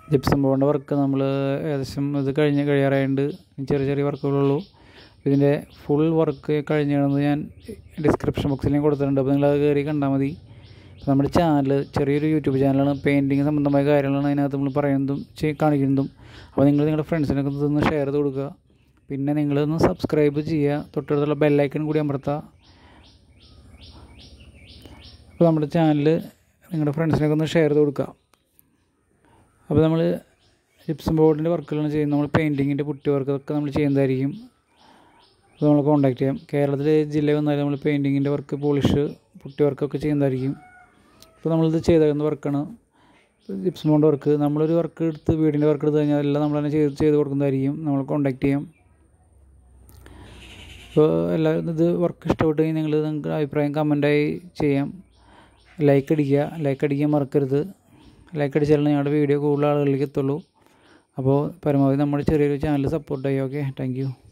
gypsum ബോർഡിൻ്റെ work നമ്മൾ ഏകദേശം ഇത് കഴിഞ്ഞ് കഴിയാറായുണ്ട് ഇനി ചെറിയ ചെറിയ വർക്കുകളുള്ളൂ ഇതിൻ്റെ ഫുൾ വർക്ക് കഴിഞ്ഞാണെന്ന് ഞാൻ ഡിസ്ക്രിപ്ഷൻ ബോക്സിൽ ഞാൻ കൊടുത്തിട്ടുണ്ട് അപ്പോൾ നിങ്ങളത് കയറി കണ്ടാൽ മതി അപ്പോൾ നമ്മുടെ ചാനൽ ചെറിയൊരു യൂട്യൂബ് ചാനലാണ് പെയിൻറ്റിങ് സംബന്ധമായ കാര്യങ്ങളാണ് അതിനകത്ത് നമ്മൾ പറയുന്നതും ചെയ്- കാണിക്കുന്നതും അപ്പോൾ നിങ്ങൾ നിങ്ങളുടെ ഫ്രണ്ട്സിനൊക്കെ ഇതൊന്ന് ഷെയർ ചെയ്ത് കൊടുക്കുക പിന്നെ നിങ്ങളൊന്ന് സബ്സ്ക്രൈബ് ചെയ്യുക തൊട്ടടുത്തുള്ള ബെല്ലൈക്കൺ കൂടി അമർത്തുക അപ്പോൾ നമ്മുടെ ചാനൽ നിങ്ങളുടെ ഫ്രണ്ട്സിനൊക്കെ ഒന്ന് ഷെയർ ചെയ്ത് കൊടുക്കുക അപ്പോൾ നമ്മൾ ജിപ്സം ബോർഡിൻ്റെ വർക്കുകളാണ് ചെയ്യുന്നത് നമ്മൾ പെയിൻറ്റിങ്ങിൻ്റെ പുട്ടി വർക്ക് ഒക്കെ നമ്മൾ ചെയ്യുന്നതായിരിക്കും അപ്പോൾ നമ്മൾ കോൺടാക്ട് ചെയ്യാം കേരളത്തിലെ ഏത് ജില്ല വന്നാലും നമ്മൾ പെയിൻറ്റിങ്ങിൻ്റെ വർക്ക് പോളിഷ് പുട്ടി വർക്കൊക്കെ ചെയ്യുന്നതായിരിക്കും അപ്പോൾ നമ്മളിത് ചെയ്തേക്കുന്ന വർക്കാണ് ജിപ്സം ബോണ്ട് വർക്ക് നമ്മളൊരു വർക്ക് എടുത്ത് വീടിൻ്റെ വർക്ക് എടുത്ത് കഴിഞ്ഞാൽ എല്ലാം നമ്മൾ തന്നെ ചെയ്ത് ചെയ്ത് കൊടുക്കുന്നതായിരിക്കും നമ്മൾ കോൺടാക്ട് ചെയ്യാം അപ്പോൾ എല്ലാവരും ഇത് വർക്ക് ഇഷ്ടപ്പെട്ട് കഴിഞ്ഞാൽ നിങ്ങൾ നിങ്ങൾക്ക് അഭിപ്രായം കമൻറ്റായി ചെയ്യാം ലൈക്ക് അടിക്കുക ലൈക്ക് അടിക്കാൻ മറക്കരുത് ലൈക്ക് അടിച്ചാലാണ് ഞങ്ങളുടെ വീഡിയോ കൂടുതൽ ആളുകളിലേക്ക് എത്തുള്ളൂ അപ്പോൾ പരമാവധി നമ്മുടെ ചെറിയൊരു ചാനൽ സപ്പോർട്ട് ചെയ്യുക ഓക്കെ താങ്ക് യു